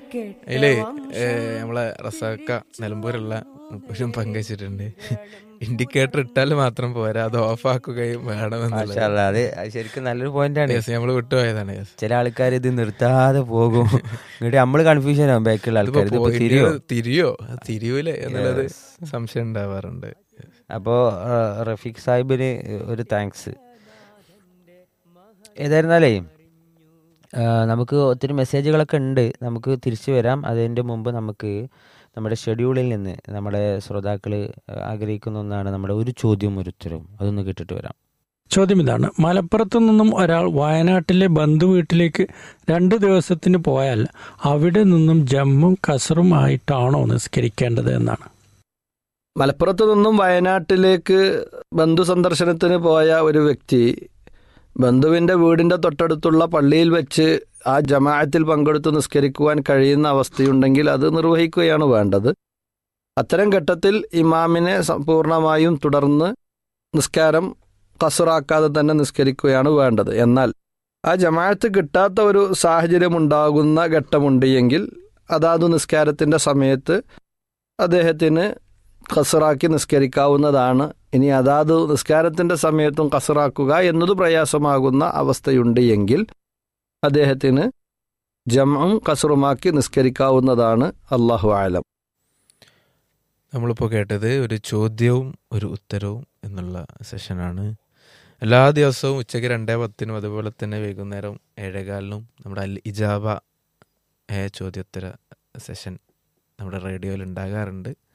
അതിലേ നമ്മളെ റസാക്ക നിലമ്പൂരുള്ള മുപ്പതും പങ്കുവച്ചിട്ടുണ്ട് ഇൻഡിക്കേറ്റർ ഇട്ടാൽ മാത്രം പോരാ അത് ഓഫ് ആക്കുകയും വേണമെന്നുള്ളത് മാഷാ അല്ലാ, അത് അത് ശരിക്കും നല്ലൊരു പോയിന്റ് ആണ് യെസ് നമ്മൾ വിട്ടുപോയതാണ് യെസ് ചില ആൾക്കാർ ഇത് നിർത്താതെ പോകും ഇങ്ങോട്ട് നമ്മള് കൺഫ്യൂഷൻ ആവും ബാക്കിയുള്ള ആൾക്കാർ ഇതിപ്പോ പോയിന്റ് തിരിയോ തിരിയോ അത് തിരിയൂലേ എന്നുള്ളത് സംശയം ഉണ്ടാവാറുണ്ട് അപ്പോ ആ, റഫീഖ് സാഹിബിന് ഒരു താങ്ക്സ് ഏതായിരുന്നാലേ ആ, നമുക്ക് ഒത്തിരി മെസ്സേജുകളൊക്കെ ഉണ്ട് നമുക്ക് തിരിച്ചു വരാം അതിൻ്റെ മുമ്പ് നമുക്ക് നമ്മുടെ ഷെഡ്യൂളിൽ നിന്ന് നമ്മുടെ ശ്രോതാക്കൾ ആഗ്രഹിക്കുന്ന ഒന്നാണ് നമ്മുടെ ഒരു ചോദ്യവും ഒരു ഉത്തരവും അതൊന്ന് കേട്ടിട്ട് വരാം ചോദ്യം ഇതാണ് മലപ്പുറത്തു നിന്നും ഒരാൾ വയനാട്ടിലെ ബന്ധു വീട്ടിലേക്ക് രണ്ട് ദിവസത്തിന് പോയാൽ അവിടെ നിന്നും ജമ്മും കസറും ആയിട്ടാണോ നിസ്കരിക്കേണ്ടത് എന്നാണ് മലപ്പുറത്ത് നിന്നും വയനാട്ടിലേക്ക് ബന്ധു സന്ദർശനത്തിന് പോയ ഒരു വ്യക്തി ബന്ധുവിൻ്റെ വീടിൻ്റെ തൊട്ടടുത്തുള്ള പള്ളിയിൽ വെച്ച് ആ ജമാഅത്തിൽ പങ്കെടുത്ത് നിസ്കരിക്കുവാൻ കഴിയുന്ന അവസ്ഥയുണ്ടെങ്കിൽ അത് നിർവഹിക്കുകയാണ് വേണ്ടത് അത്തരം ഘട്ടത്തിൽ ഇമാമിനെ സ- പൂർണ്ണമായും തുടർന്ന് നിസ്കാരം കസറാക്കാതെ തന്നെ നിസ്കരിക്കുകയാണ് വേണ്ടത് എന്നാൽ ആ ജമാഅത്ത് കിട്ടാത്ത ഒരു സാഹചര്യം ഉണ്ടാകുന്ന ഘട്ടമുണ്ട് എങ്കിൽ അതാത് നിസ്കാരത്തിൻ്റെ സമയത്ത് അദ്ദേഹത്തിന് ഖസറാക്കി നിസ്കരിക്കാവുന്നതാണ് ഇനി അതാത് നിസ്കാരത്തിൻ്റെ സമയത്തും ഖസറാക്കുക എന്നത് പ്രയാസമാകുന്ന അവസ്ഥയുണ്ട് എങ്കിൽ അദ്ദേഹത്തിന് ജമും കസറുമാക്കി നിസ്കരിക്കാവുന്നതാണ് അള്ളാഹു ആലം നമ്മളിപ്പോൾ കേട്ടത് ഒരു ചോദ്യവും ഒരു ഉത്തരവും എന്നുള്ള സെഷനാണ് എല്ലാ ദിവസവും ഉച്ചയ്ക്ക് രണ്ടേ പത്തിനും അതുപോലെ തന്നെ വൈകുന്നേരം ഏഴേകാലിനും നമ്മുടെ അൽ ഇജാബ ഏ ചോദ്യോത്തര സെഷൻ നമ്മുടെ റേഡിയോയിൽ ഉണ്ടാകാറുണ്ട്